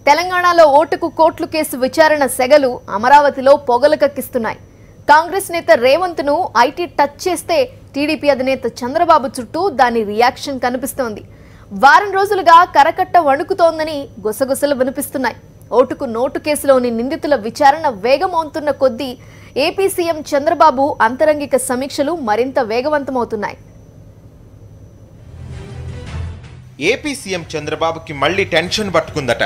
తెలంగాణలో ఓటుకు కోట్లు కేసు విచారణ సెగలు అమరావతిలో పొగలు కక్కిస్తున్నాయి కాంగ్రెస్ నేత రేవంత్ ను ఐటీ టచ్ చేస్తే టీడీపీ అధినేత చంద్రబాబు చుట్టూ దాని రియాక్షన్ కనిపిస్తోంది వారం రోజులుగా కరకట్ట వణుకుతోందని గుసగుసలు వినిపిస్తున్నాయి ఓటుకు నోటు కేసులోని నిందితుల విచారణ వేగమవుతున్న కొద్దీ ఏపీ సీఎం చంద్రబాబు అంతరంగిక సమీక్షలు మరింత వేగవంతమవుతున్నాయి ఏపీ సీఎం చంద్రబాబుకి మళ్ళీ టెన్షన్ పట్టుకుందట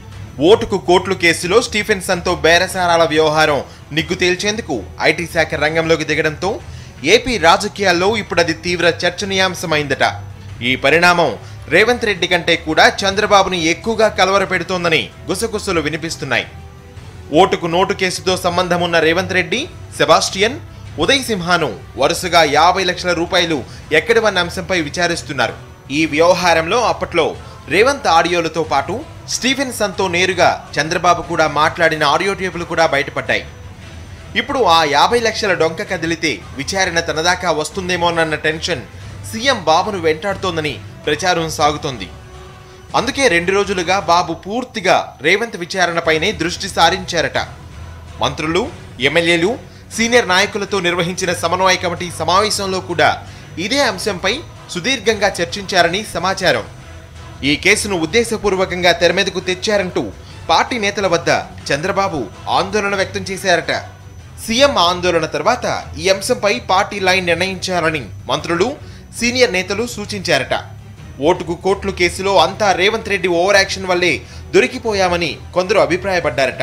ఓటుకు కోట్లు కేసులో స్టీఫెన్సన్తో బేరసారాల వ్యవహారం నిగ్గు తేల్చేందుకు ఐటీ శాఖ రంగంలోకి దిగడంతో ఏపీ రాజకీయాల్లో ఇప్పుడు అది తీవ్ర చర్చనీయాంశమైందట ఈ పరిణామం రేవంత్ రెడ్డి కంటే కూడా చంద్రబాబుని ఎక్కువగా కలవరపెడుతోందని గుసగుసలు వినిపిస్తున్నాయి ఓటుకు నోటు కేసుతో సంబంధం ఉన్న రేవంత్ రెడ్డి సెబాస్టియన్ ఉదయ్ సింహాను వరుసగా యాభై లక్షల రూపాయలు ఎక్కడివన్న అంశంపై విచారిస్తున్నారు ఈ వ్యవహారంలో అప్పట్లో రేవంత్ ఆడియోలతో పాటు స్టీఫెన్ సన్తో నేరుగా చంద్రబాబు కూడా మాట్లాడిన ఆడియో టేపులు కూడా బయటపడ్డాయి ఇప్పుడు ఆ యాభై లక్షల డొంక కదిలితే విచారణ తనదాకా వస్తుందేమోనన్న టెన్షన్ సీఎం బాబును వెంటాడుతోందని ప్రచారం సాగుతోంది అందుకే రెండు రోజులుగా బాబు పూర్తిగా రేవంత్ విచారణపైనే దృష్టి సారించారట మంత్రులు ఎమ్మెల్యేలు సీనియర్ నాయకులతో నిర్వహించిన సమన్వయ కమిటీ సమావేశంలో కూడా ఇదే అంశంపై సుదీర్ఘంగా చర్చించారని సమాచారం ఈ కేసును ఉద్దేశపూర్వకంగా తెరమీదకు తెచ్చారంటూ పార్టీ నేతల వద్ద చంద్రబాబు ఆందోళన వ్యక్తం చేశారట సీఎం ఆందోళన తర్వాత ఈ అంశంపై పార్టీ లైన్ నిర్ణయించాలని మంత్రులు సీనియర్ నేతలు సూచించారట ఓటుకు కోట్లు కేసులో అంతా రేవంత్ రెడ్డి ఓవర్ యాక్షన్ వల్లే దొరికిపోయామని కొందరు అభిప్రాయపడ్డారట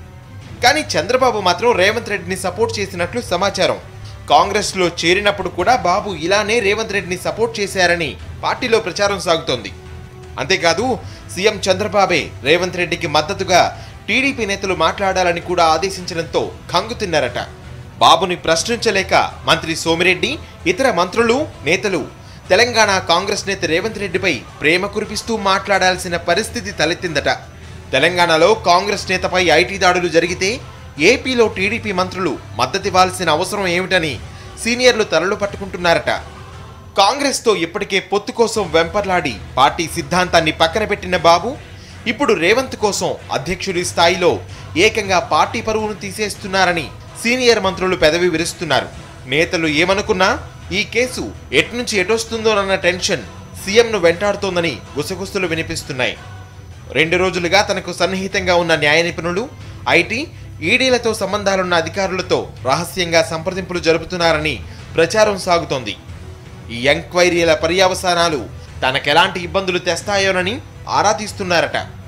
కానీ చంద్రబాబు మాత్రం రేవంత్ రెడ్డిని సపోర్ట్ చేసినట్లు సమాచారం కాంగ్రెస్లో చేరినప్పుడు కూడా బాబు ఇలానే రేవంత్ రెడ్డిని సపోర్ట్ చేశారని పార్టీలో ప్రచారం సాగుతోంది అంతేకాదు సీఎం చంద్రబాబే రేవంత్ రెడ్డికి మద్దతుగా టీడీపీ నేతలు మాట్లాడాలని కూడా ఆదేశించడంతో కంగు తిన్నారట బాబుని ప్రశ్నించలేక మంత్రి సోమిరెడ్డి ఇతర మంత్రులు నేతలు తెలంగాణ కాంగ్రెస్ నేత రేవంత్ రెడ్డిపై ప్రేమ కురిపిస్తూ మాట్లాడాల్సిన పరిస్థితి తలెత్తిందట తెలంగాణలో కాంగ్రెస్ నేతపై ఐటీ దాడులు జరిగితే ఏపీలో టీడీపీ మంత్రులు మద్దతివ్వాల్సిన అవసరం ఏమిటని సీనియర్లు తలలు పట్టుకుంటున్నారట కాంగ్రెస్తో ఇప్పటికే పొత్తు కోసం వెంపర్లాడి పార్టీ సిద్ధాంతాన్ని పక్కన పెట్టిన బాబు ఇప్పుడు రేవంత్ కోసం అధ్యక్షుడి స్థాయిలో ఏకంగా పార్టీ పరువును తీసేస్తున్నారని సీనియర్ మంత్రులు పెదవి విరుస్తున్నారు నేతలు ఏమనుకున్నా ఈ కేసు ఎట్నుంచి ఎటొస్తుందోనన్న టెన్షన్ సీఎంను వెంటాడుతోందని గుసగుసలు వినిపిస్తున్నాయి రెండు రోజులుగా తనకు సన్నిహితంగా ఉన్న న్యాయ నిపుణులు ఐటీ ఈడీలతో సంబంధాలున్న అధికారులతో రహస్యంగా సంప్రదింపులు జరుపుతున్నారని ప్రచారం సాగుతోంది ఈ ఎంక్వైరీల పర్యవసానాలు తనకెలాంటి ఇబ్బందులు తెస్తాయోనని ఆరా తీస్తున్నారట